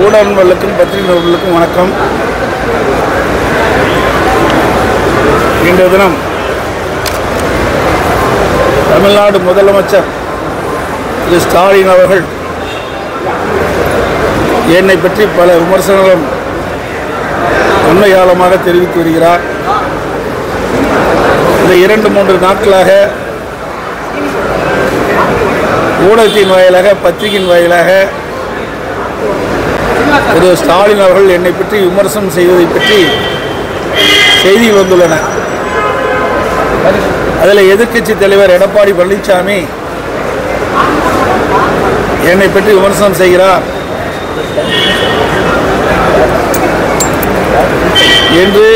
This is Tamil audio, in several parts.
ஊடக நண்பர்களுக்கும் பத்திரிகை நண்பர்களுக்கும் வணக்கம் இன்றைய தினம் தமிழ்நாடு முதலமைச்சர் திரு ஸ்டாலின் அவர்கள் என்னை பற்றி பல விமர்சனங்களும் உண்மையாளமாக தெரிவித்து வருகிறார் இந்த இரண்டு மூன்று நாட்களாக ஊடகத்தின் வாயிலாக பத்திரிகையின் வாயிலாக திரு ஸ்டாலின் அவர்கள் என்னை பற்றி விமர்சனம் செய்வதை பற்றி செய்திகள் வந்துள்ளன அதில் எதிர்க்கட்சி தலைவர் எடப்பாடி பழனிசாமி என்னை பற்றி விமர்சனம் செய்கிறார் என்று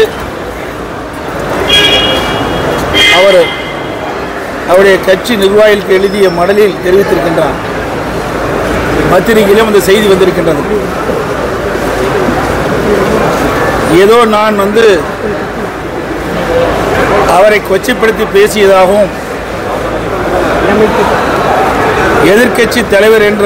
அவர் அவருடைய கட்சி நிர்வாகிகளுக்கு எழுதிய மடலில் தெரிவித்திருக்கின்றார் பத்திரிகையிலும் அந்த செய்தி வந்திருக்கின்றது ஏதோ நான் வந்து அவரை கொச்சைப்படுத்தி பேசியதாகவும் எதிர்க்கட்சி தலைவர் என்ற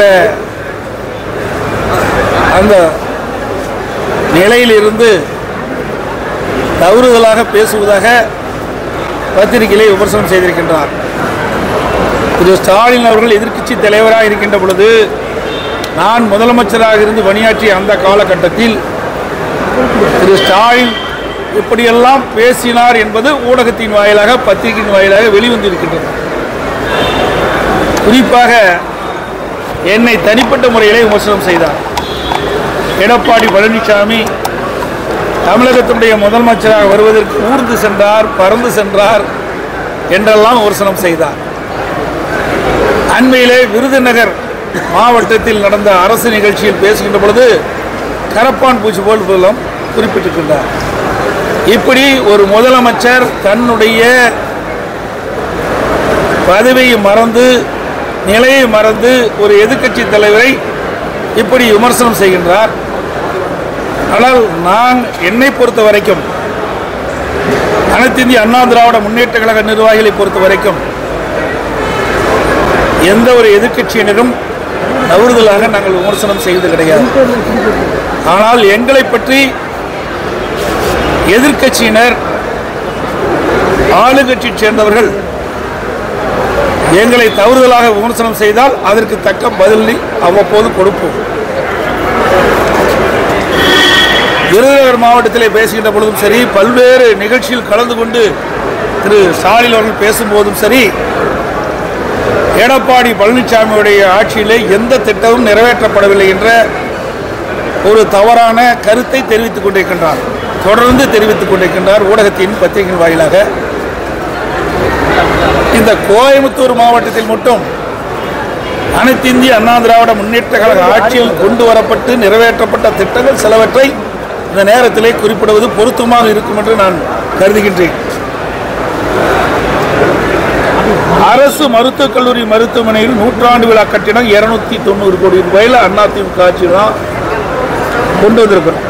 அந்த நிலையிலிருந்து தவறுதலாக பேசுவதாக பத்திரிகையிலே விமர்சனம் செய்திருக்கின்றார் திரு ஸ்டாலின் அவர்கள் எதிர்க்கட்சி தலைவராக இருக்கின்ற பொழுது நான் முதலமைச்சராக இருந்து பணியாற்றிய அந்த காலகட்டத்தில் திரு ஸ்டாலின் இப்படியெல்லாம் பேசினார் என்பது ஊடகத்தின் வாயிலாக பத்திரிகையின் வாயிலாக வெளிவந்திருக்கின்றது குறிப்பாக என்னை தனிப்பட்ட முறையிலே விமர்சனம் செய்தார் எடப்பாடி பழனிசாமி தமிழகத்தினுடைய முதலமைச்சராக வருவதற்கு ஊர்ந்து சென்றார் பறந்து சென்றார் என்றெல்லாம் விமர்சனம் செய்தார் அண்மையிலே விருதுநகர் மாவட்டத்தில் நடந்த அரசு நிகழ்ச்சியில் பேசுகின்ற பொழுது கரப்பான் பூச்சி போல் போலும் குறிப்பிட்டிருக்கின்றார் இப்படி ஒரு முதலமைச்சர் தன்னுடைய பதவியை மறந்து நிலையை மறந்து ஒரு எதிர்க்கட்சி தலைவரை இப்படி விமர்சனம் செய்கின்றார் ஆனால் நான் என்னை பொறுத்த வரைக்கும் அனைத்து இந்திய அண்ணா திராவிட முன்னேற்ற கழக நிர்வாகிகளை பொறுத்த வரைக்கும் எந்த ஒரு எதிர்க்கட்சியினரும் தவறுதலாக நாங்கள் விமர்சனம் செய்வது கிடையாது ஆனால் எங்களை பற்றி எதிர்க்கட்சியினர் ஆளுங்கட்சியை சேர்ந்தவர்கள் எங்களை தவறுதலாக விமர்சனம் செய்தால் அதற்கு தக்க பதிலை அவ்வப்போது கொடுப்போம் விருதுநகர் மாவட்டத்திலே பேசுகின்ற பொழுதும் சரி பல்வேறு நிகழ்ச்சியில் கலந்து கொண்டு திரு ஸ்டாலின் அவர்கள் பேசும்போதும் சரி எடப்பாடி பழனிசாமியுடைய ஆட்சியிலே எந்த திட்டமும் நிறைவேற்றப்படவில்லை என்ற ஒரு தவறான கருத்தை தெரிவித்துக் கொண்டிருக்கின்றார் தொடர்ந்து தெரிவித்துக் கொண்டிருக்கின்றார் ஊடகத்தின் பத்திரிகையின் வாயிலாக இந்த கோயம்புத்தூர் மாவட்டத்தில் மட்டும் அனைத்து இந்திய அண்ணா திராவிட முன்னேற்ற கழக ஆட்சியில் கொண்டு வரப்பட்டு நிறைவேற்றப்பட்ட திட்டங்கள் சிலவற்றை இந்த நேரத்திலே குறிப்பிடுவது பொருத்தமாக இருக்கும் என்று நான் கருதுகின்றேன் அரசு மருத்துவக் கல்லூரி மருத்துவமனையில் நூற்றாண்டு விழா கட்டிடம் இருநூத்தி தொண்ணூறு கோடி ரூபாயில் அதிமுக ஆட்சி தான் கொண்டு வந்திருக்கிறோம்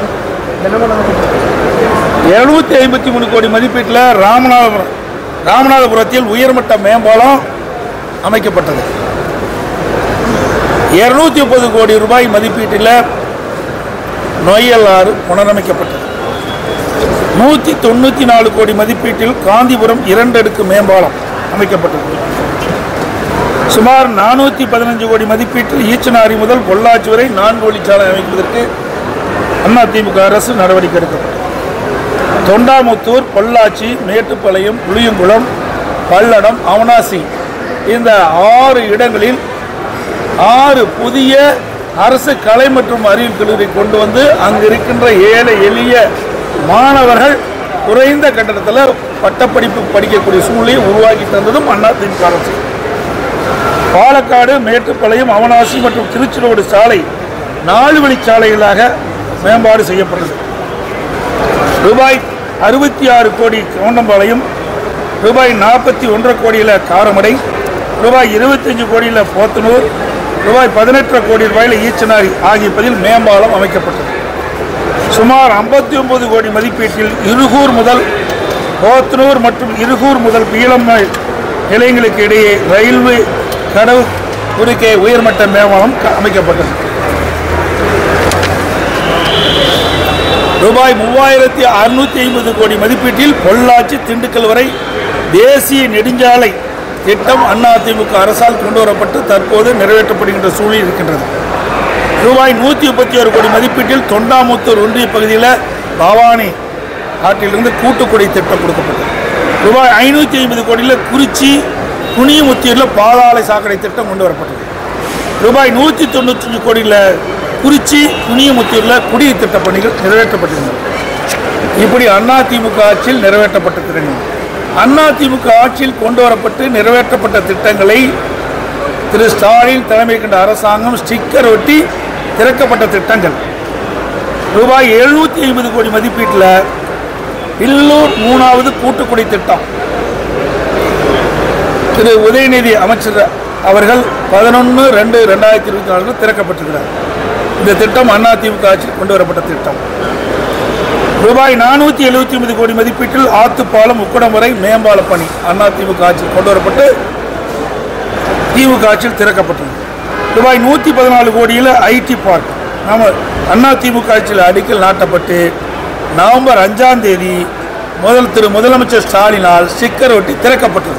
எழுநூத்தி ஐம்பத்தி மூணு கோடி மதிப்பீட்டில் ராமநாதபுரம் ராமநாதபுரத்தில் உயர்மட்ட மேம்பாலம் அமைக்கப்பட்டது இருநூத்தி முப்பது கோடி ரூபாய் மதிப்பீட்டில் நொய்யல் ஆறு புனரமைக்கப்பட்டது நூற்றி தொண்ணூற்றி நாலு கோடி மதிப்பீட்டில் காந்திபுரம் இரண்டு அடுக்கு மேம்பாலம் அமைக்கப்பட்டது சுமார் நானூற்றி பதினஞ்சு கோடி மதிப்பீட்டில் ஈச்சனாரி முதல் பொள்ளாச்சி வரை நான்கு வழிச்சாலை அமைப்பதற்கு அதிமுக அரசு நடவடிக்கை எடுக்கும் தொண்டாமுத்தூர் பொள்ளாச்சி மேட்டுப்பாளையம் புளியங்குளம் பல்லடம் அவனாசி இந்த ஆறு இடங்களில் ஆறு புதிய அரசு கலை மற்றும் அறிவியல் கல்லூரி கொண்டு வந்து அங்கு இருக்கின்ற ஏழை எளிய மாணவர்கள் குறைந்த கட்டணத்தில் பட்டப்படிப்பு படிக்கக்கூடிய சூழ்நிலையை உருவாக்கி தந்ததும் அதிமுக அரசு பாலக்காடு மேட்டுப்பாளையம் அவனாசி மற்றும் திருச்சிரோடு சாலை நாலு வழிச்சாலைகளாக மேம்பாடு செய்யப்பட்டது ரூபாய் அறுபத்தி ஆறு கோடி கவுண்டம்பாளையம் ரூபாய் நாற்பத்தி ஒன்றரை கோடியில் காரமடை ரூபாய் இருபத்தஞ்சு கோடியில் போத்தனூர் ரூபாய் பதினெட்டரை கோடி ரூபாயில் ஈச்சனாரி ஆகிய பதில் மேம்பாலம் அமைக்கப்பட்டது சுமார் ஐம்பத்தி ஒன்பது கோடி மதிப்பீட்டில் இருகூர் முதல் போத்தனூர் மற்றும் இருகூர் முதல் பீளம்மை நிலையங்களுக்கு இடையே ரயில்வே கடவு குறுக்கே உயர்மட்ட மேம்பாலம் க- அமைக்கப்பட்டது ரூபாய் மூவாயிரத்தி அறுநூத்தி ஐம்பது கோடி மதிப்பீட்டில் பொள்ளாச்சி திண்டுக்கல் வரை தேசிய நெடுஞ்சாலை திட்டம் அதிமுக அரசால் கொண்டு வரப்பட்டு தற்போது நிறைவேற்றப்படுகின்ற சூழல் இருக்கின்றது ரூபாய் நூற்றி முப்பத்தி ஒரு கோடி மதிப்பீட்டில் தொண்டாமுத்தூர் ஒன்றிய பகுதியில் பவானி ஆற்றிலிருந்து கூட்டுக்குடி திட்டம் கொடுக்கப்பட்டது ரூபாய் ஐநூற்றி ஐம்பது கோடியில் குறிச்சி குனியமுத்தூரில் பாதாள சாக்கடை திட்டம் கொண்டு வரப்பட்டது ரூபாய் நூற்றி தொண்ணூத்தஞ்சு கோடியில் குறிச்சி குனியமுத்தூரில் குடிநீர் திட்ட பணிகள் நிறைவேற்றப்பட்டிருந்தது இப்படி அதிமுக ஆட்சியில் நிறைவேற்றப்பட்ட திட்டங்கள் அதிமுக ஆட்சியில் கொண்டு வரப்பட்டு நிறைவேற்றப்பட்ட திட்டங்களை திரு ஸ்டாலின் தலைமை கொண்ட அரசாங்கம் ஸ்டிக்கர் ஒட்டி திறக்கப்பட்ட திட்டங்கள் ரூபாய் எழுநூற்றி ஐம்பது கோடி மதிப்பீட்டில் இல்லூர் மூணாவது கூட்டுக்குடி திட்டம் திரு உதயநிதி அமைச்சர் அவர்கள் பதினொன்று ரெண்டு ரெண்டாயிரத்தி இருபத்தி நாலு திறக்கப்பட்டிருக்கிறார் இந்த திட்டம் அதிமுக ஆட்சியில் கொண்டு வரப்பட்ட திட்டம் ரூபாய் நானூற்றி எழுபத்தி ஒன்பது கோடி மதிப்பீட்டில் ஆத்துப்பாலம் உக்கடம் வரை மேம்பால பணி அதிமுக ஆட்சியில் கொண்டு வரப்பட்டு திமுக ஆட்சியில் திறக்கப்பட்டது ரூபாய் நூற்றி பதினாலு கோடியில் ஐடி பார்க் நாம அதிமுக ஆட்சியில் அடிக்கல் நாட்டப்பட்டு நவம்பர் அஞ்சாம் தேதி முதல் திரு முதலமைச்சர் ஸ்டாலினால் ஸ்டிக்கர் ஒட்டி திறக்கப்பட்டது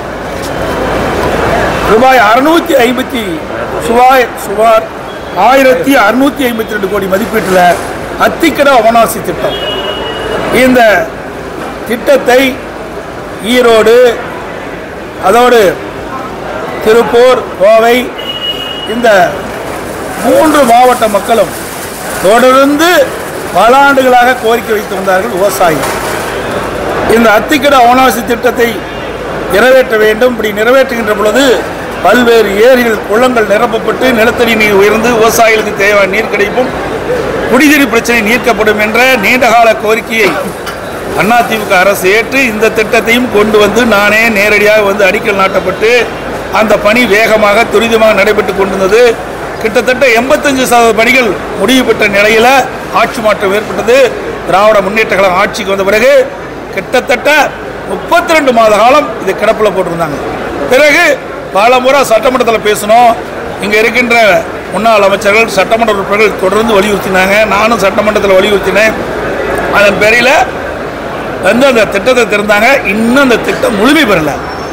ரூபாய் அறுநூத்தி ஐம்பத்தி சுவாய் சுமார் ஆயிரத்தி அறுநூத்தி ஐம்பத்தி ரெண்டு கோடி மதிப்பீட்டில் அத்திக்கட அவனாசி திட்டம் இந்த திட்டத்தை ஈரோடு அதோடு திருப்பூர் கோவை இந்த மூன்று மாவட்ட மக்களும் தொடர்ந்து பல ஆண்டுகளாக கோரிக்கை வைத்து வந்தார்கள் விவசாயி இந்த அத்திக்கட அவனாசி திட்டத்தை நிறைவேற்ற வேண்டும் இப்படி நிறைவேற்றுகின்ற பொழுது பல்வேறு ஏரிகள் குளங்கள் நிரப்பப்பட்டு நிலத்தடி நீர் உயர்ந்து விவசாயிகளுக்கு தேவையான நீர் கிடைப்பும் குடிநீர் பிரச்சனை நீக்கப்படும் என்ற நீண்டகால கோரிக்கையை அதிமுக அரசு ஏற்று இந்த திட்டத்தையும் கொண்டு வந்து நானே நேரடியாக வந்து அடிக்கல் நாட்டப்பட்டு அந்த பணி வேகமாக துரிதமாக நடைபெற்று கொண்டிருந்தது கிட்டத்தட்ட எண்பத்தஞ்சு சதவீத பணிகள் முடிவு பெற்ற நிலையில் ஆட்சி மாற்றம் ஏற்பட்டது திராவிட முன்னேற்ற கழகம் ஆட்சிக்கு வந்த பிறகு கிட்டத்தட்ட முப்பத்தி ரெண்டு மாத காலம் இது கிடப்பில் போட்டிருந்தாங்க பிறகு பல முறை சட்டமன்றத்தில் பேசணும் இங்கே இருக்கின்ற முன்னாள் அமைச்சர்கள் சட்டமன்ற உறுப்பினர்கள் தொடர்ந்து வலியுறுத்தினாங்க நானும் சட்டமன்றத்தில் வலியுறுத்தினேன் அதன் பேரில் வந்து அந்த திட்டத்தை திறந்தாங்க இன்னும் அந்த திட்டம் முழுமை பெறல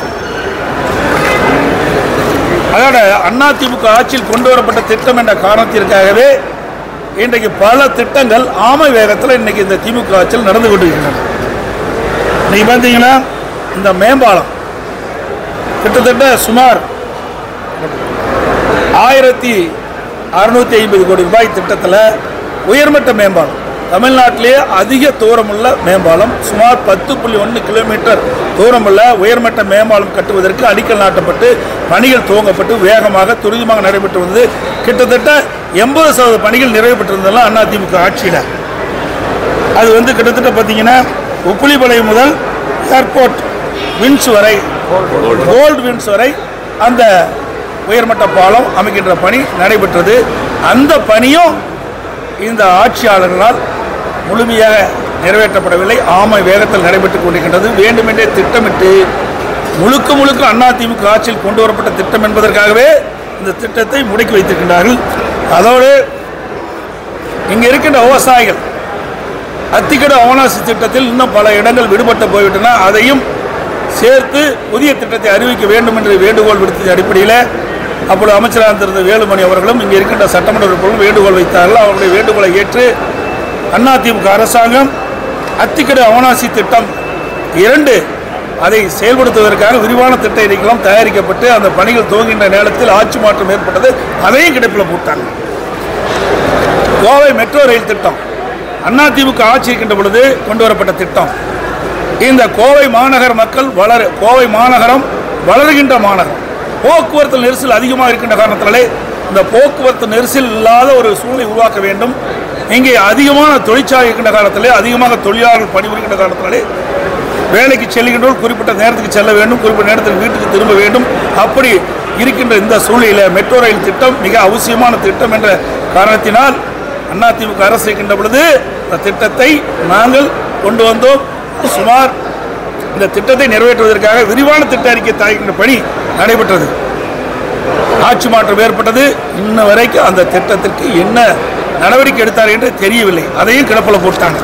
அதோட அதிமுக ஆட்சியில் கொண்டு வரப்பட்ட திட்டம் என்ற காரணத்திற்காகவே இன்றைக்கு பல திட்டங்கள் ஆமை வேகத்தில் இன்னைக்கு இந்த திமுக ஆட்சியில் நடந்து கொண்டிருக்கின்றன இன்னைக்கு பார்த்தீங்கன்னா இந்த மேம்பாலம் கிட்டத்தட்ட சுமார் ஆயிரத்தி அறுநூத்தி ஐம்பது கோடி ரூபாய் திட்டத்தில் உயர்மட்ட மேம்பாலம் தமிழ்நாட்டிலேயே அதிக தூரமுள்ள மேம்பாலம் சுமார் பத்து புள்ளி ஒன்று கிலோமீட்டர் தூரமுள்ள உயர்மட்ட மேம்பாலம் கட்டுவதற்கு அடிக்கல் நாட்டப்பட்டு பணிகள் துவங்கப்பட்டு வேகமாக துரிதமாக நடைபெற்று வந்தது கிட்டத்தட்ட எண்பது சதவீத பணிகள் நிறைவு பெற்றிருந்ததெல்லாம் அதிமுக ஆட்சியில் அது வந்து கிட்டத்தட்ட பார்த்தீங்கன்னா உப்புளிப்பாளையம் முதல் ஏர்போர்ட் வின்ஸ் வரை கோல்டு வின்ஸ் வரை அந்த உயர்மட்ட பாலம் அமைக்கின்ற பணி நடைபெற்றது அந்த பணியும் இந்த ஆட்சியாளர்களால் முழுமையாக நிறைவேற்றப்படவில்லை ஆமை வேகத்தில் நடைபெற்றுக் கொண்டிருக்கின்றது வேண்டுமென்றே திட்டமிட்டு முழுக்க முழுக்க அதிமுக ஆட்சியில் கொண்டு வரப்பட்ட திட்டம் என்பதற்காகவே இந்த திட்டத்தை முடக்கி வைத்திருக்கின்றார்கள் அதோடு இங்கே இருக்கின்ற விவசாயிகள் அத்திக்கட அவனாசி திட்டத்தில் இன்னும் பல இடங்கள் விடுபட்டு போய்விட்டன அதையும் சேர்த்து புதிய திட்டத்தை அறிவிக்க வேண்டும் என்று வேண்டுகோள் விடுத்த அடிப்படையில் அப்பொழுது அமைச்சராக இருந்திருந்த வேலுமணி அவர்களும் இங்கே இருக்கின்ற சட்டமன்ற உறுப்பினர்களும் வேண்டுகோள் வைத்தார்கள் அவருடைய வேண்டுகோளை ஏற்று அதிமுக அரசாங்கம் அத்திக்கட அவனாசி திட்டம் இரண்டு அதை செயல்படுத்துவதற்காக விரிவான திட்ட அறிக்கைகளும் தயாரிக்கப்பட்டு அந்த பணிகள் துவங்கின்ற நேரத்தில் ஆட்சி மாற்றம் ஏற்பட்டது அதையும் கிடப்பில் போட்டாங்க கோவை மெட்ரோ ரயில் திட்டம் அதிமுக ஆட்சி இருக்கின்ற பொழுது கொண்டு வரப்பட்ட திட்டம் இந்த கோவை மாநகர மக்கள் வளர கோவை மாநகரம் வளர்கின்ற மாநகரம் போக்குவரத்து நெரிசல் அதிகமாக இருக்கின்ற காரணத்தினாலே இந்த போக்குவரத்து நெரிசல் இல்லாத ஒரு சூழ்நிலை உருவாக்க வேண்டும் இங்கே அதிகமான தொழிற்சாலை இருக்கின்ற காலத்திலே அதிகமாக தொழிலாளர்கள் பணிபுரிகின்ற காரணத்தினாலே வேலைக்கு செல்கின்றோர் குறிப்பிட்ட நேரத்துக்கு செல்ல வேண்டும் குறிப்பிட்ட நேரத்தில் வீட்டுக்கு திரும்ப வேண்டும் அப்படி இருக்கின்ற இந்த சூழ்நிலையில் மெட்ரோ ரயில் திட்டம் மிக அவசியமான திட்டம் என்ற காரணத்தினால் அதிமுக அரசு இருக்கின்ற பொழுது இந்த திட்டத்தை நாங்கள் கொண்டு வந்தோம் சுமார் இந்த திட்டத்தை நிறைவேற்றுவதற்காக விரிவான திட்ட அறிக்கை தயாரிக்கின்ற பணி நடைபெற்றது ஆட்சி மாற்றம் ஏற்பட்டது இன்ன வரைக்கும் அந்த திட்டத்திற்கு என்ன நடவடிக்கை எடுத்தார் என்று தெரியவில்லை அதையும் கிடப்பில் போட்டாங்க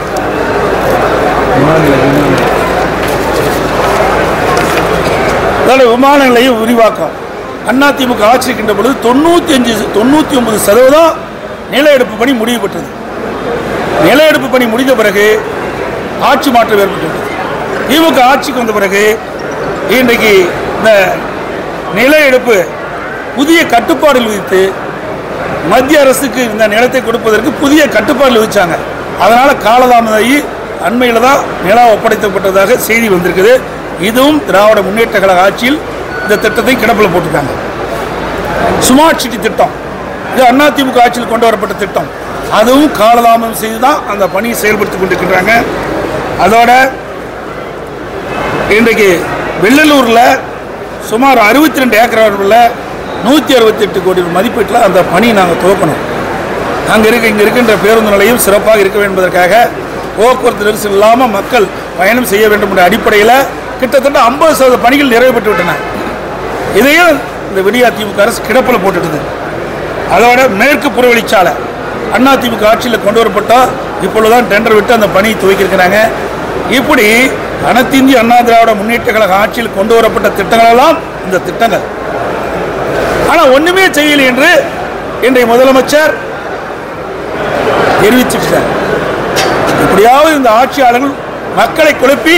அதோட விமான நிலைய விரிவாக்கம் அதிமுக ஆட்சி இருக்கின்ற பொழுது தொண்ணூற்றி அஞ்சு தொண்ணூற்றி ஒன்பது சதவீதம் நில எடுப்பு பணி முடிவு பெற்றது நில எடுப்பு பணி முடிந்த பிறகு ஆட்சி மாற்றம் ஏற்பட்டுள்ளது திமுக ஆட்சிக்கு வந்த பிறகு இன்றைக்கு இந்த நில எடுப்பு புதிய கட்டுப்பாடுகள் விதித்து மத்திய அரசுக்கு இந்த நிலத்தை கொடுப்பதற்கு புதிய கட்டுப்பாடுகள் விதிச்சாங்க அதனால காலதாமதாகி அண்மையில் தான் நிலம் ஒப்படைக்கப்பட்டதாக செய்தி வந்திருக்குது இதுவும் திராவிட முன்னேற்ற கழக ஆட்சியில் இந்த திட்டத்தை கிடப்பில் போட்டிருக்காங்க ஸ்மார்ட் சிட்டி திட்டம் இது அதிமுக ஆட்சியில் கொண்டு வரப்பட்ட திட்டம் அதுவும் காலதாமதம் செய்து தான் அந்த பணியை செயல்படுத்தி கொண்டிருக்கிறாங்க அதோட இன்றைக்கு வெள்ளலூரில் சுமார் அறுபத்தி ரெண்டு ஏக்கர் அளவில் நூற்றி அறுபத்தெட்டு கோடி மதிப்பீட்டில் அந்த பணியை நாங்கள் துவக்கணும் அங்கே இருக்க இங்கே இருக்கின்ற பேருந்து நிலையம் சிறப்பாக இருக்க வேண்டும் என்பதற்காக போக்குவரத்து நெரிசல் இல்லாமல் மக்கள் பயணம் செய்ய வேண்டும் என்ற அடிப்படையில் கிட்டத்தட்ட ஐம்பது சதவீத பணிகள் நிறைவு பெற்று விட்டன இதையும் இந்த விடியா திமுக அரசு கிடப்பில் போட்டுட்டுது அதோட மேற்கு புறவழிச்சாலை அண்ணா திமுக ஆட்சியில் கொண்டு வரப்பட்டோம் இப்பொழுதுதான் டெண்டர் விட்டு அந்த பணியை துவக்கியிருக்கிறாங்க இப்படி அனைத்திந்திய அண்ணா திராவிட முன்னேற்ற கழக ஆட்சியில் கொண்டு வரப்பட்ட திட்டங்கள் எல்லாம் இந்த திட்டங்கள் ஆனால் ஒண்ணுமே செய்யலை என்று இன்றைய முதலமைச்சர் தெரிவிச்சிட்டார் எப்படியாவது இந்த ஆட்சியாளர்கள் மக்களை குழப்பி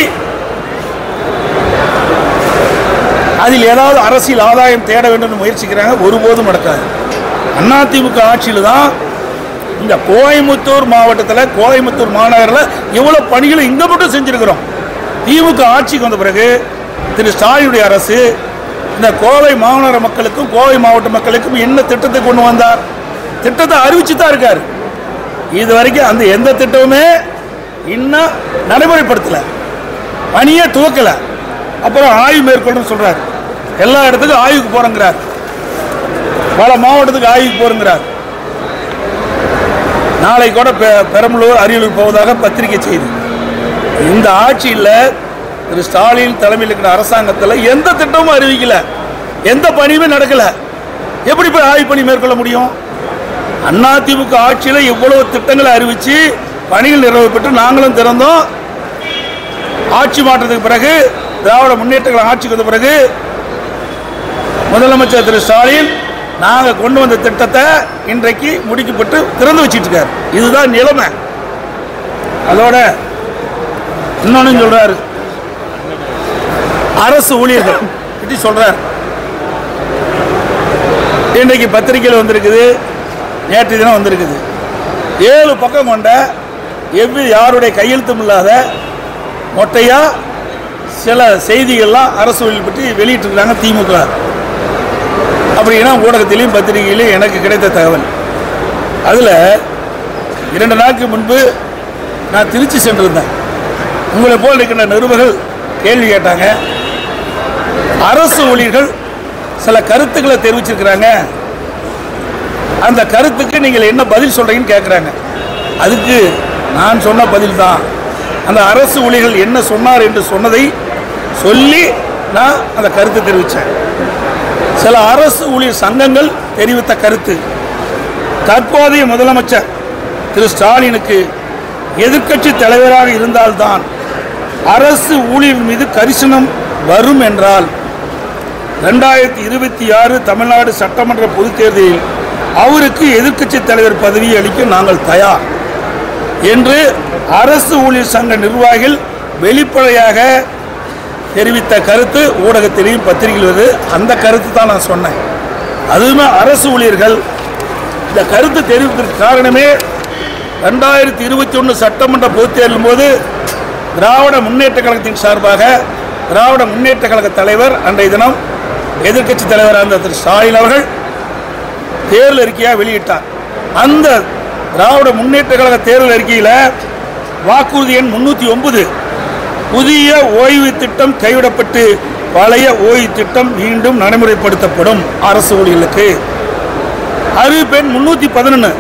அதில் ஏதாவது அரசியல் ஆதாயம் தேட வேண்டும் என்று முயற்சிக்கிறாங்க ஒருபோதும் நடக்காது அதிமுக ஆட்சியில் தான் இந்த கோயம்புத்தூர் மாவட்டத்தில் கோயம்புத்தூர் மாநகரில் இவ்வளோ பணிகளை இங்கே மட்டும் செஞ்சுருக்கிறோம் திமுக ஆட்சிக்கு வந்த பிறகு திரு ஸ்டாலினுடைய அரசு இந்த கோவை மாநகர மக்களுக்கும் கோவை மாவட்ட மக்களுக்கும் என்ன திட்டத்தை கொண்டு வந்தார் திட்டத்தை அறிவிச்சு தான் இருக்கார் இது வரைக்கும் அந்த எந்த திட்டமுமே இன்னும் நடைமுறைப்படுத்தலை பணியே துவக்கலை அப்புறம் ஆய்வு மேற்கொள்ளுன்னு சொல்றார் எல்லா இடத்துக்கும் ஆய்வுக்கு போறேங்கிறார் பல மாவட்டத்துக்கு ஆய்வுக்கு போறேங்கிறார் நாளை கூட பெ- பெரம்பலூர் அரியலூர் போவதாக பத்திரிகை செய்தி இந்த ஆட்சியில் திரு ஸ்டாலின் தலைமையில் இருக்கிற அரசாங்கத்தில் எந்த திட்டமும் அறிவிக்கல எந்த பணியுமே நடக்கல எப்படி போய் ஆய்வு பணி மேற்கொள்ள முடியும் அதிமுக ஆட்சியில் இவ்வளவு திட்டங்களை அறிவிச்சு பணிகள் நிறைவு பெற்று நாங்களும் திறந்தோம் ஆட்சி மாற்றத்துக்கு பிறகு திராவிட முன்னேற்ற கழகம் ஆட்சிக்கு வந்த பிறகு முதலமைச்சர் திரு ஸ்டாலின் நாங்கள் கொண்டு வந்த திட்டத்தை இன்றைக்கு முடிக்கப்பட்டு திறந்து வச்சிட்டு இருக்காரு இதுதான் நிலைமை அதோட இன்னொன்னு சொல்றாரு அரசு ஊழியர்கள் பற்றி சொல்றார் இன்றைக்கு பத்திரிகையில் வந்திருக்குது நேற்று தினம் வந்திருக்குது ஏழு பக்கம் கொண்ட எவ்வித யாருடைய கையெழுத்தும் இல்லாத மொட்டையா சில செய்திகள்லாம் அரசு ஊழியர் பற்றி வெளியிட்டிருக்கிறாங்க திமுக அப்படின்னா ஊடகத்திலையும் பத்திரிகையிலையும் எனக்கு கிடைத்த தகவல் அதில் இரண்டு நாட்களுக்கு முன்பு நான் திருச்சி சென்றிருந்தேன் உங்களை போல் இருக்கின்ற நிருபர்கள் கேள்வி கேட்டாங்க அரசு ஊழியர்கள் சில கருத்துக்களை தெரிவிச்சிருக்கிறாங்க அந்த கருத்துக்கு நீங்கள் என்ன பதில் சொல்றீங்கன்னு கேட்குறாங்க அதுக்கு நான் சொன்ன பதில் தான் அந்த அரசு ஊழியர்கள் என்ன சொன்னார் என்று சொன்னதை சொல்லி நான் அந்த கருத்தை தெரிவித்தேன் சில அரசு ஊழியர் சங்கங்கள் தெரிவித்த கருத்து தற்போதைய முதலமைச்சர் திரு ஸ்டாலினுக்கு எதிர்க்கட்சி தலைவராக இருந்தால்தான் அரசு ஊழியர் மீது கரிசனம் வரும் என்றால் ரெண்டாயிரத்தி இருபத்தி ஆறு தமிழ்நாடு சட்டமன்ற பொதுத் தேர்தலில் அவருக்கு எதிர்க்கட்சி தலைவர் பதவியை அளிக்க நாங்கள் தயார் என்று அரசு ஊழியர் சங்க நிர்வாகிகள் வெளிப்படையாக தெரிவித்த கருத்து ஊடகத்திலையும் பத்திரிகையில் வருது அந்த கருத்து தான் நான் சொன்னேன் அதுவுமே அரசு ஊழியர்கள் இந்த கருத்து தெரிவிப்பதற்கு காரணமே ரெண்டாயிரத்தி இருபத்தி ஒன்று சட்டமன்ற பொதுத் தேர்தலின் போது திராவிட முன்னேற்ற கழகத்தின் சார்பாக திராவிட முன்னேற்ற கழக தலைவர் அன்றைய தினம் எதிர்க்கட்சி தலைவராக இருந்த திரு ஸ்டாலின் அவர்கள் தேர்தல் அறிக்கையாக வெளியிட்டார் அந்த திராவிட முன்னேற்ற கழக தேர்தல் அறிக்கையில் வாக்குறுதி எண் முன்னூற்றி ஒன்பது புதிய ஓய்வு திட்டம் கைவிடப்பட்டு பழைய ஓய்வு திட்டம் மீண்டும் நடைமுறைப்படுத்தப்படும் அரசு ஊழியர்களுக்கு அறிவிப்பு எண் முன்னூற்றி பதினொன்று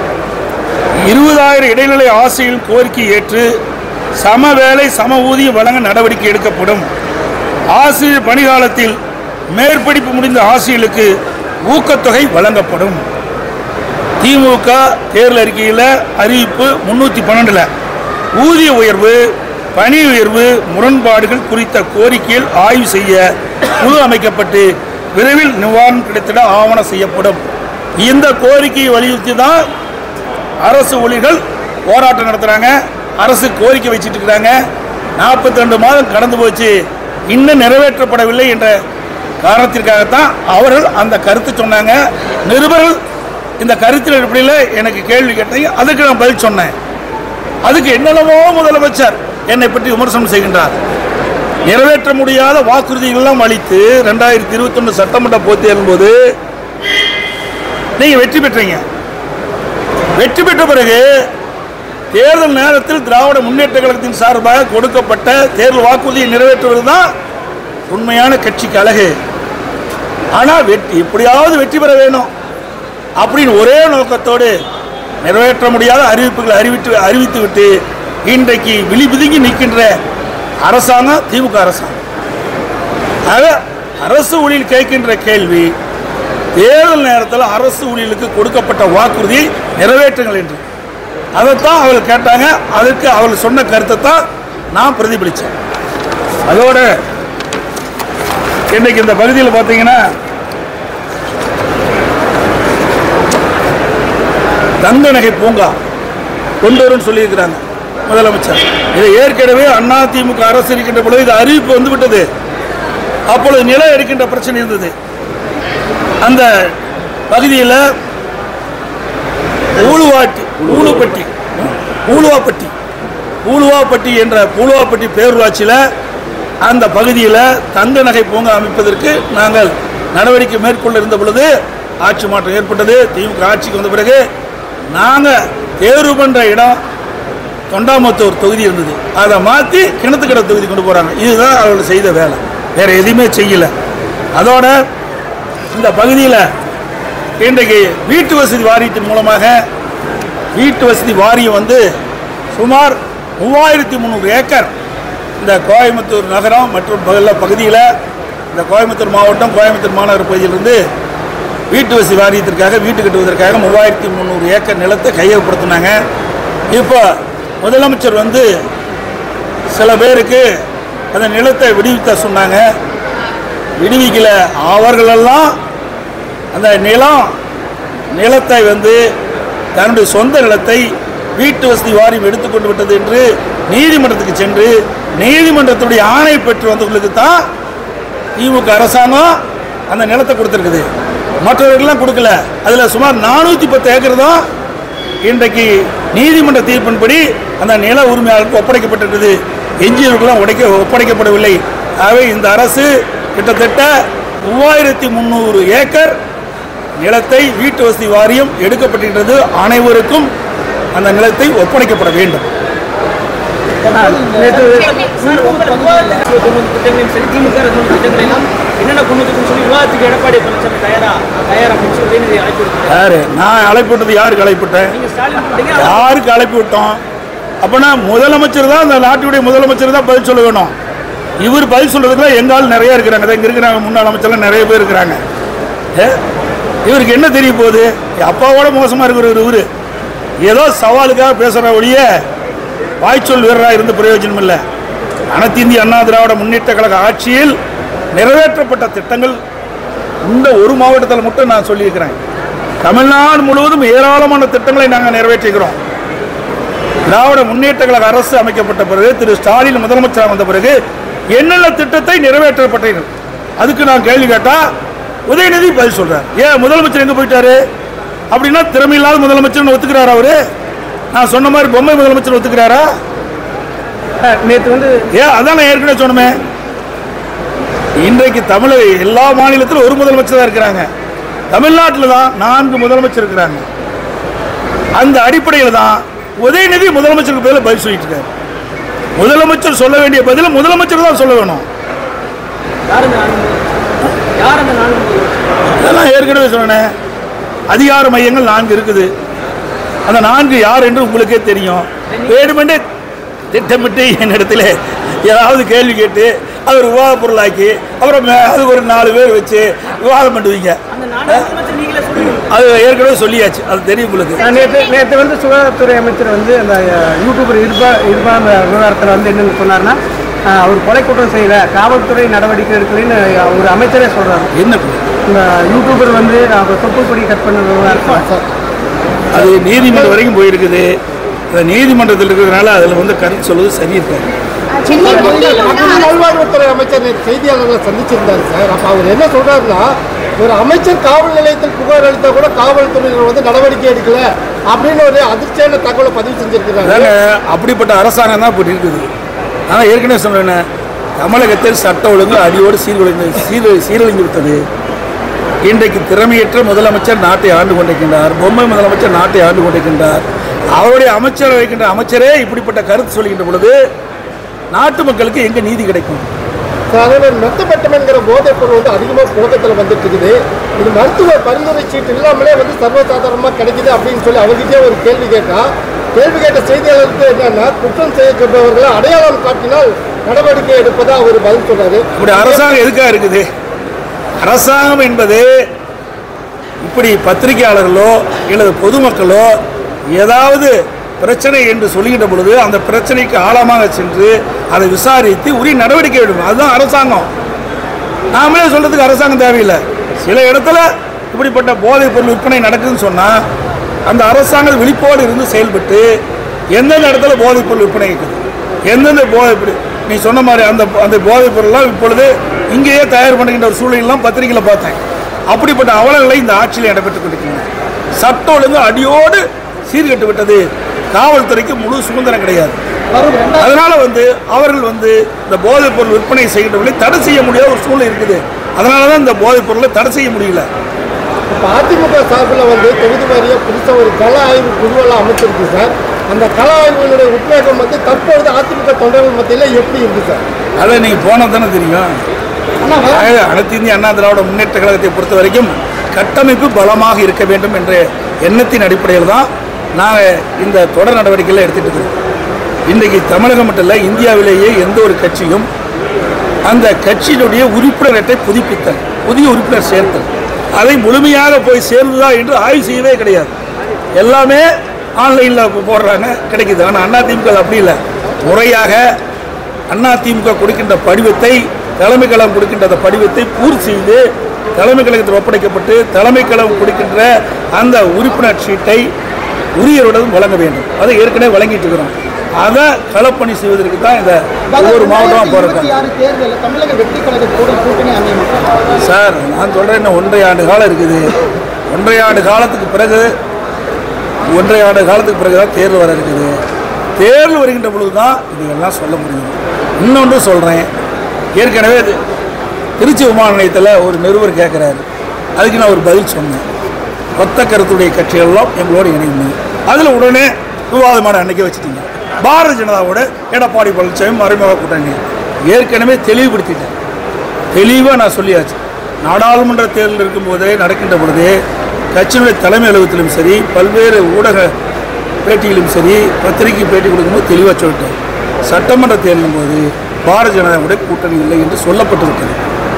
இருபதாயிரம் இடைநிலை ஆசிரியர்கள் கோரிக்கை ஏற்று சம வேலை சம ஊதியம் வழங்க நடவடிக்கை எடுக்கப்படும் ஆசிரியர் பணிகாலத்தில் மேற்படிப்பு முடிந்த ஆசிரியர்களுக்கு ஊக்கத்தொகை வழங்கப்படும் திமுக தேர்தல் அறிக்கையில் அறிவிப்பு முன்னூற்றி பன்னெண்டில் ஊதிய உயர்வு பணி உயர்வு முரண்பாடுகள் குறித்த கோரிக்கையில் ஆய்வு செய்ய குழு அமைக்கப்பட்டு விரைவில் நிவாரணம் கிடைத்திட ஆவணம் செய்யப்படும் இந்த கோரிக்கையை வலியுறுத்தி தான் அரசு ஊழியர்கள் போராட்டம் நடத்துகிறாங்க அரசு கோரிக்கை வச்சுட்டு இருக்கிறாங்க நாற்பத்தி ரெண்டு மாதம் கடந்து போச்சு இன்னும் நிறைவேற்றப்படவில்லை என்ற காரணத்திற்காகத்தான் அவர்கள் அந்த கருத்து சொன்னாங்க நிருபர்கள் இந்த கருத்தில் அடிப்படையில் எனக்கு கேள்வி கேட்டீங்க அதுக்கு நான் பதில் சொன்னேன் அதுக்கு என்னென்னமோ முதலமைச்சர் என்னை பற்றி விமர்சனம் செய்கின்றார் நிறைவேற்ற முடியாத வாக்குறுதிகளெல்லாம் அளித்து ரெண்டாயிரத்தி இருபத்தொன்று சட்டமன்ற போட்டியின் போது நீங்க வெற்றி பெற்றீங்க வெற்றி பெற்ற பிறகு தேர்தல் நேரத்தில் திராவிட முன்னேற்ற கழகத்தின் சார்பாக கொடுக்கப்பட்ட தேர்தல் வாக்குறுதியை நிறைவேற்றுவது தான் உண்மையான கட்சிக்கு அழகு ஆனால் வெற்றி எப்படியாவது வெற்றி பெற வேணும் அப்படின்னு ஒரே நோக்கத்தோடு நிறைவேற்ற முடியாத அறிவிப்புகளை அறிவித்து அறிவித்து விட்டு இன்றைக்கு விழிபிதுங்கி நிற்கின்ற அரசாங்கம் திமுக அரசாங்கம் ஆக அரசு ஊழியர் கேட்கின்ற கேள்வி தேர்தல் நேரத்தில் அரசு ஊழியர்களுக்கு கொடுக்கப்பட்ட வாக்குறுதியை நிறைவேற்றுங்கள் என்று அதைத்தான் அவர்கள் கேட்டாங்க அதுக்கு அவர்கள் சொன்ன கருத்தை தான் நான் பிரதிபலித்தேன் அதோட இன்னைக்கு இந்த பகுதியில் பார்த்தீங்கன்னா தங்க நகை பூங்கா கொண்டு வரும்னு சொல்லியிருக்கிறாங்க முதலமைச்சர் இதை ஏற்கனவே அண்ணா திமுக அரசு இருக்கின்ற பொழுது இது அறிவிப்பு வந்து விட்டது அப்பொழுது நிலம் எடுக்கின்ற பிரச்சனை இருந்தது அந்த பகுதியில் ஊழுவாட்டி ஊழுப்பட்டி ஊழுவாப்பட்டி ஊழுவாப்பட்டி என்ற ஊழுவாப்பட்டி பேரூராட்சியில் அந்த பகுதியில் தங்க நகை பூங்கா அமைப்பதற்கு நாங்கள் நடவடிக்கை மேற்கொள்ள இருந்த பொழுது ஆட்சி மாற்றம் ஏற்பட்டது திமுக ஆட்சிக்கு வந்த பிறகு நாங்கள் தேர்வு பண்ணுற இடம் தொண்டாமுத்தூர் தொகுதி இருந்தது அதை மாற்றி கிணத்துக்கடை தொகுதி கொண்டு போகிறாங்க இதுதான் அவர்கள் செய்த வேலை வேறு எதுவுமே செய்யலை அதோட இந்த பகுதியில் இன்றைக்கு வீட்டு வசதி வாரியத்தின் மூலமாக வீட்டு வசதி வாரியம் வந்து சுமார் மூவாயிரத்தி முந்நூறு ஏக்கர் இந்த கோயம்புத்தூர் நகரம் மற்றும் பல பகுதியில் இந்த கோயம்புத்தூர் மாவட்டம் கோயம்புத்தூர் மாநகர பகுதியிலிருந்து வீட்டு வசதி வாரியத்திற்காக வீட்டு கட்டுவதற்காக மூவாயிரத்தி முந்நூறு ஏக்கர் நிலத்தை கையகப்படுத்தினாங்க இப்போ முதலமைச்சர் வந்து சில பேருக்கு அந்த நிலத்தை விடுவிக்க சொன்னாங்க விடுவிக்கல அவர்களெல்லாம் அந்த நிலம் நிலத்தை வந்து தன்னுடைய சொந்த நிலத்தை வீட்டு வசதி வாரியம் எடுத்துக்கொண்டு விட்டது என்று நீதிமன்றத்துக்கு சென்று நீதிமன்றத்துடைய ஆணை பெற்று வந்தவர்களுக்கு தான் திமுக அரசாங்கம் அந்த நிலத்தை கொடுத்துருக்குது மற்றவர்களுக்கெல்லாம் கொடுக்கல அதில் சுமார் நானூற்றி பத்து ஏக்கர் தான் இன்றைக்கு நீதிமன்ற தீர்ப்பின்படி அந்த நில உரிமையாளருக்கு ஒப்படைக்கப்பட்டிருக்குது எஞ்சியவர்களுக்கெல்லாம் உடைக்க ஒப்படைக்கப்படவில்லை ஆகவே இந்த அரசு கிட்டத்தட்ட மூவாயிரத்தி முந்நூறு ஏக்கர் நிலத்தை வீட்டு வசதி வாரியம் எடுக்கப்பட்டிருக்கிறது அனைவருக்கும் அந்த நிலத்தை ஒப்படைக்கப்பட வேண்டும் என்னென்ன கொண்டு வந்துருக்குன்னு சொல்லி விவாதத்துக்கு எடப்பாடி பழனிசாமி தயாரா தயாரா அப்படின்னு சொல்லி உதயநிதி அழைப்பு விடுத்தாரு. யாரு நான் அழைப்பிட்டது யாருக்கு அழைப்பிட்டேன் நீங்க ஸ்டாலின் கூப்பிட்டீங்க யாருக்கு அழைப்பு விட்டோம் அப்போனா முதலமைச்சர் தான் அந்த நாட்டுடைய முதலமைச்சர் தான் பதில் சொல்ல வேணும் இவர் பதில் சொல்றதுக்குலாம் எங்க ஆள் நிறைய இருக்கிறாங்க இங்கே இருக்கிறாங்க முன்னாள் அமைச்சர்லாம் நிறைய பேர் இருக்கிறாங்க ஏ? இவருக்கு என்ன தெரிய போகுது அப்பாவோட மோசமாக இருக்கிறவர் இவரு ஏதோ சவாலுக்காக பேசுகிற ஒழிய வாய்ச்சொல் வீரராக இருந்து பிரயோஜனம் இல்லை அனைத்து இந்திய அண்ணா திராவிட முன்னேற்ற கழக ஆட்சியில் நிறைவேற்றப்பட்ட திட்டங்கள் இந்த ஒரு மாவட்டத்தில் மட்டும் நான் சொல்லியிருக்கிறேன் தமிழ்நாடு முழுவதும் ஏராளமான திட்டங்களை நாங்கள் நிறைவேற்றுகிறோம் திராவிட முன்னேற்ற கழக அரசு அமைக்கப்பட்ட பிறகு திரு ஸ்டாலின் முதலமைச்சராக வந்த பிறகு என்னென்ன திட்டத்தை நிறைவேற்றப்பட்டீர்கள் அதுக்கு நான் கேள்வி கேட்டா உதயநிதி பதில் சொல்றார் ஏன் முதலமைச்சர் எங்க போயிட்டாரு அப்படின்னா திறமையில்லாத முதலமைச்சர் ஒத்துக்கிறாரா அவரு நான் சொன்ன மாதிரி பொம்மை முதலமைச்சர் ஒத்துக்கிறாரா நேற்று வந்து ஏன் அதான் நான் ஏற்கனவே சொன்னமே இன்றைக்கு தமிழக எல்லா மாநிலத்திலும் ஒரு முதலமைச்சர் தான் இருக்கிறாங்க தமிழ்நாட்டில் தான் நான்கு முதலமைச்சர் இருக்கிறாங்க அந்த அடிப்படையில் தான் உதயநிதி முதலமைச்சருக்கு பதில் பதில் சொல்லிட்டு இருக்காரு முதலமைச்சர் சொல்ல வேண்டிய பதில் முதலமைச்சர் தான் சொல்ல வேணும் யார் அந்த நான்கு யார் அந்த நான்கு முதலமைச்சர்? இதெல்லாம் ஏற்கனவே சொன்னேன் அதிகார மையங்கள் நான்கு இருக்குது அந்த நான்கு யார் என்று உங்களுக்கே தெரியும் வேணுமென்றே திட்டமிட்டு என்னிடத்துல ஏதாவது கேள்வி கேட்டு அது ஒரு விவாத பொருளாக்கி அப்புறம் மே- அதுக்கு ஒரு நாலு பேர் வச்சு விவாதம் பண்ணுவீங்க அந்த நான்கு முதலமைச்சர் நீங்களே சொல்லுங்க அது ஏற்கனவே சொல்லியாச்சு அது தெரியும் உங்களுக்கு நேற்று நேற்று வந்து சுகாதாரத்துறை அமைச்சர் வந்து அந்த அஹ், யூடியூபர் இருபா இருபா அந்த விவகாரத்தில் வந்து என்னன்னு சொன்னார்னா அஹ், அவர் கொலை குற்றம் செய்யல காவல்துறை நடவடிக்கை எடுக்கலன்னு ஒரு அமைச்சரே சொல்றாரு என்ன இந்த யூடியூபர் வந்து அவர் தொப்புப்படி கட் பண்ண விவகாரத்தில் அது நீதிமன்றம் வரைக்கும் போயிருக்குது அந்த நீதிமன்றத்தில் இருக்கிறதுனால அதில் வந்து கருத்து சொல்வது சரி இருக்காது சென்னை கொண்டியில் உள்ள மக்கள் அரசு நல்வாழ்வுத்துறை அமைச்சர் நேற்று செய்தியாளர்களை சந்திச்சிருந்தாரு சார் அப்ப அவர் என்ன சொல்றாருன்னா ஒரு அமைச்சர் காவல் நிலையத்தில் புகார் அளித்தா கூட காவல்துறையினர் வந்து நடவடிக்கை எடுக்கல அப்படின்னு ஒரு அதிர்ச்சியான தகவலை பதிவு செஞ்சிருக்கிறாங்க அதாங்க அப்படிப்பட்ட அரசாங்கம் தான் இப்படி இருக்குது ஆனால் ஏற்கனவே சொன்னேன் தமிழகத்தில் சட்ட ஒழுங்கு அடியோடு சீர்குலைந்து சீர் சீரழிந்து விட்டது இன்றைக்கு திறமையற்ற முதலமைச்சர் நாட்டை ஆண்டு கொண்டிருக்கின்றார் பொம்மை முதலமைச்சர் நாட்டை ஆண்டு கொண்டிருக்கின்றார் அவருடைய அமைச்சர் வைக்கின்ற அமைச்சரே இப்படிப்பட்ட கருத்து சொல்கின்ற பொழுது நாட்டு மக்களுக்கு எங்க நீதி கிடைக்கும் அதனால மெத்தப்பட்டம் என்கிற போதைப் பொருள் வந்து அதிகமாக புழக்கத்தில் வந்துட்டு இருக்குது இது மருத்துவ பரிந்துரை சீட்டு இல்லாமலே வந்து சர்வசாதாரணமாக கிடைக்குது அப்படின்னு சொல்லி அவர்கிட்டயே ஒரு கேள்வி கேட்டா கேள்வி கேட்ட செய்தியாளருக்கு என்னன்னா குற்றம் செய்யப்பட்டவர்களை அடையாளம் காட்டினால் நடவடிக்கை எடுப்பதா அவர் பதில் சொல்றாரு இப்படி அரசாங்கம் எதுக்காக இருக்குது அரசாங்கம் என்பது இப்படி பத்திரிகையாளர்களோ அல்லது பொதுமக்களோ ஏதாவது பிரச்சனை என்று சொல்லுகின்ற பொழுது அந்த பிரச்சனைக்கு ஆழமாக சென்று அதை விசாரித்து உரிய நடவடிக்கை எடுக்கணும் அதுதான் அரசாங்கம் நாமளே சொல்றதுக்கு அரசாங்கம் தேவையில்லை சில இடத்துல இப்படிப்பட்ட போதைப் பொருள் விற்பனை நடக்குதுன்னு சொன்னால் அந்த அரசாங்கம் விழிப்போடு இருந்து செயல்பட்டு எந்தெந்த இடத்துல போதைப் பொருள் விற்பனை இருக்குது எந்தெந்த போதை பொருள் நீ சொன்ன மாதிரி அந்த அந்த போதைப் பொருள்லாம் இப்பொழுது இங்கேயே தயார் பண்ணுகின்ற ஒரு சூழலெல்லாம் பத்திரிகையில் பார்த்தேன் அப்படிப்பட்ட அவலங்களை இந்த ஆட்சியில் இடம்பெற்றுக் கொண்டிருக்கின்றன சட்ட ஒழுங்கு அடியோடு சீர்கெட்டு விட்டது காவல்துறைக்கு முழு சுதந்திரம் கிடையாது அதனால வந்து அவர்கள் வந்து இந்த போதைப் பொருள் விற்பனை செய்கின்றவர்களை தடை செய்ய முடியாத ஒரு சூழ்நிலை இருக்குது அதனால தான் இந்த போதைப் பொருளை தடை செய்ய முடியல இப்போ அதிமுக சார்பில் வந்து தொகுதி வாரியாக புதுசாக ஒரு கள ஆய்வு குழுவெல்லாம் அமைச்சிருக்கு சார் அந்த கள ஆய்வுகளுடைய உத்வேகம் வந்து தற்பொழுது அதிமுக தொண்டர்கள் மத்தியில் எப்படி இருக்கு சார் அதை நீங்கள் போனால் தானே தெரியும் ஆக, அனைத்து இந்திய அண்ணா திராவிட முன்னேற்ற கழகத்தை பொறுத்த வரைக்கும் கட்டமைப்பு பலமாக இருக்க வேண்டும் என்ற எண்ணத்தின் அடிப்படையில் தான் நாங்கள் இந்த தொடர் நடவடிக்கைகளை எடுத்துட்டு இருக்கிறோம் இன்றைக்கு தமிழகம் மட்டும் இல்லை இந்தியாவிலேயே எந்த ஒரு கட்சியும் அந்த கட்சியினுடைய உறுப்பினர் அட்டை புதுப்பித்தல் புதிய உறுப்பினர் சேர்த்தல் அதை முழுமையாக போய் சேர்ந்ததா என்று ஆய்வு செய்யவே கிடையாது எல்லாமே ஆன்லைனில் போடுறாங்க கிடைக்குது ஆனால் அதிமுக அப்படி இல்லை முறையாக அதிமுக கொடுக்கின்ற படிவத்தை தலைமை கழகம் கொடுக்கின்ற அந்த படிவத்தை பூர்த்தி செய்து தலைமை கழகத்தில் ஒப்படைக்கப்பட்டு தலைமை கழகம் கொடுக்கின்ற அந்த உறுப்பினர் சீட்டை உரியருடன் வழங்க வேண்டும் அதை ஏற்கனவே வழங்கிட்டு இருக்கிறோம் அதை களப்பணி செய்வதற்கு தான் இந்த ஒவ்வொரு மாவட்டமாக போகிறோம் ஆறு தேர்தலில் தமிழக வெற்றி கழகத்தோட கூட்டணி அமையும் சார் நான் சொல்கிறேன் இன்னும் ஒன்றரை ஆண்டு காலம் இருக்குது ஒன்றரை ஆண்டு காலத்துக்கு பிறகு ஒன்றரை ஆண்டு காலத்துக்கு பிறகு தான் தேர்தல் வர இருக்குது தேர்தல் வருகின்ற பொழுது தான் இதெல்லாம் சொல்ல முடியும் இன்னொன்று சொல்கிறேன் ஏற்கனவே இது திருச்சி விமான நிலையத்தில் ஒரு நிருபர் கேட்குறாரு அதுக்கு நான் ஒரு பதில் சொன்னேன் ஒத்த கருத்துடைய கட்சிகள்லாம் எங்களோடு இணைந்து அதில் உடனே விவாதமான அன்னைக்கு வச்சுட்டீங்க பாரதிய ஜனதாவோட எடப்பாடி பழனிசாமி மறைமுக கூட்டணி ஏற்கனவே தெளிவுபடுத்திட்டேன் தெளிவாக நான் சொல்லியாச்சு நாடாளுமன்ற தேர்தல் இருக்கும்போதே நடக்கின்ற பொழுதே கட்சியினுடைய தலைமை அலுவலகத்திலும் சரி பல்வேறு ஊடக பேட்டியிலும் சரி பத்திரிகை பேட்டி கொடுக்கும்போது தெளிவாக சொல்லிட்டேன் சட்டமன்ற தேர்தலும் போது பாரதிய ஜனதாவுடைய கூட்டணி இல்லை என்று சொல்லப்பட்டிருக்கிறது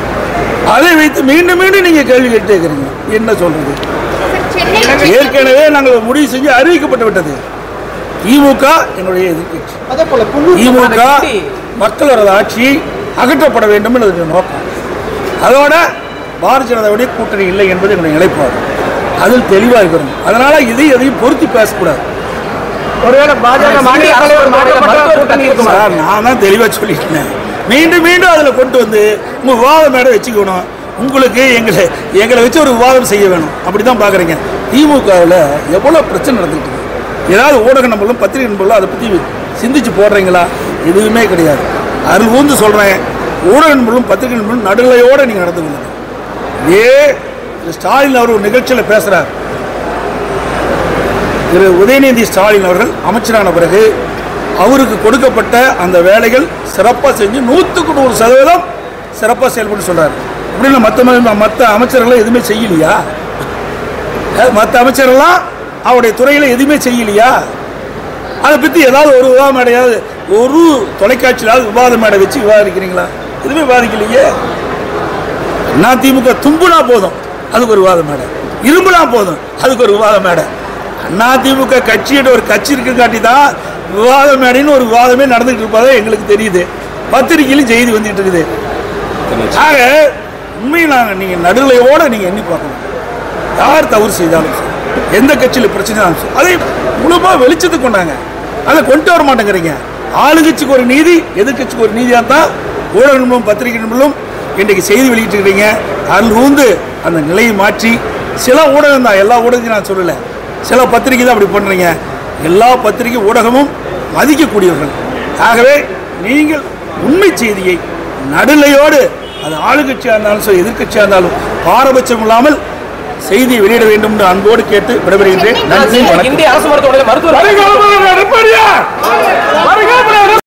அதை வைத்து மீண்டும் மீண்டும் நீங்கள் கேள்வி கேட்டே இருக்கிறீங்க என்ன சொல்றது சென்னை ஏற்கனவே நாங்கள் முடிவு செஞ்சு அறிவிக்கப்பட்டு விட்டது திமுக என்னுடைய எதிர்க்கட்சி அதே போல குன்னூர் திமுக மக்களோட ஆட்சி அகற்றப்பட வேண்டும் என்பது நோக்கம் அதோட பாரதிய ஜனதாவுடைய கூட்டணி இல்லை என்பது என்னுடைய நிலைப்பாடு அதில் தெளிவாக இருக்கிறோம் அதனால இதை எதையும் பொருத்தி பேசக்கூடாது ஒருவேளை பாஜக மாநில தலைவர் மாற்றப்பட்ட கூட்டணி இருக்குமா சார் நான் தான் தெளிவாக சொல்லிட்டேன் மீண்டும் மீண்டும் அதில் கொண்டு வந்து உங்கள் விவாதம் மேடம் வச்சுக்கணும் உங்களுக்கு எங்களை எங்களை வச்சு ஒரு விவாதம் செய்ய வேணும் அப்படி தான் பார்க்குறீங்க திமுகவில் எவ்வளோ பிரச்சனை நடந்துட்டு இருக்கு ஏதாவது ஊடக நம்பளும் பத்திரிகை நம்பளும் அதை பற்றி சிந்திச்சு போடுறீங்களா எதுவுமே கிடையாது அதில் ஊந்து சொல்கிறேன் ஊடக நம்பளும் பத்திரிகை நம்பளும் நடுநிலையோடு நீங்கள் நடந்து கொள்ளுங்க இதே திரு ஸ்டாலின் அவர் ஒரு நிகழ்ச்சியில் பேசுகிறார் திரு உதயநிதி ஸ்டாலின் அவர்கள் அமைச்சரான பிறகு அவருக்கு கொடுக்கப்பட்ட அந்த வேலைகள் சிறப்பாக செஞ்சு நூற்றுக்கு நூறு சதவீதம் சிறப்பாக செயல்பட்டு சொல்றாரு அப்படின்னு மற்ற மற்ற அமைச்சர்கள் எதுவுமே செய்யலையா மற்ற அமைச்சரெல்லாம் அவருடைய துறையில் எதுவுமே செய்யலையா அதை பற்றி ஏதாவது ஒரு விவாத மேடையாவது ஒரு தொலைக்காட்சியிலாவது விவாத மேடை வச்சு விவாதிக்கிறீங்களா எதுவுமே விவாதிக்கலையே நான் திமுக தும்புனா போதும் அதுக்கு ஒரு விவாத மேடை இரும்புலாம் போதும் அதுக்கு ஒரு விவாத மேடை அதிமுக கட்சியோட ஒரு கட்சி இருக்க காட்டி தான் விவாத மேடைன்னு ஒரு விவாதமே நடந்துகிட்டு இருப்பதா எங்களுக்கு தெரியுது பத்திரிகையிலும் செய்தி வந்துட்டு இருக்குது ஆக உண்மையில் நாங்கள் நீங்கள் நடுநிலையோட நீங்கள் எண்ணி பார்க்கணும் யார் தவறு செய்தாலும் சரி, எந்த கட்சியில் பிரச்சனையாலும் சரி, அதை முழுமா வெளிச்சத்துக்கு கொண்டாங்க அதை கொண்டு வர மாட்டேங்கிறீங்க ஆளுங்கட்சிக்கு ஒரு நீதி எதிர்க்கட்சிக்கு ஒரு நீதியாக தான் ஊடக நிபுணரும் பத்திரிகை நிபுணரும் இன்றைக்கு செய்தி வெளியிட்டிருக்கிறீங்க அதில் இருந்து அந்த நிலையை மாற்றி சில ஊடகம் தான் எல்லா ஊடகத்தையும் நான் சொல்லலை சில பத்திரிகை தான் அப்படி பண்ணுறீங்க எல்லா பத்திரிகை ஊடகமும் மதிக்கக்கூடியவர்கள் ஆகவே நீங்கள் உண்மை செய்தியை நடுநிலையோடு அது ஆளுங்கட்சியாக இருந்தாலும் சரி எதிர்க்கட்சியாக இருந்தாலும் பாரபட்சம் இல்லாமல் செய்தியை வெளியிட வேண்டும் என்று அன்போடு கேட்டு விடைபெறுகின்றேன் நன்றி வணக்கம் இந்திய அரசு மருத்துவமனையில் மருத்துவர் வருக வருக எடப்பாடியார்! வருக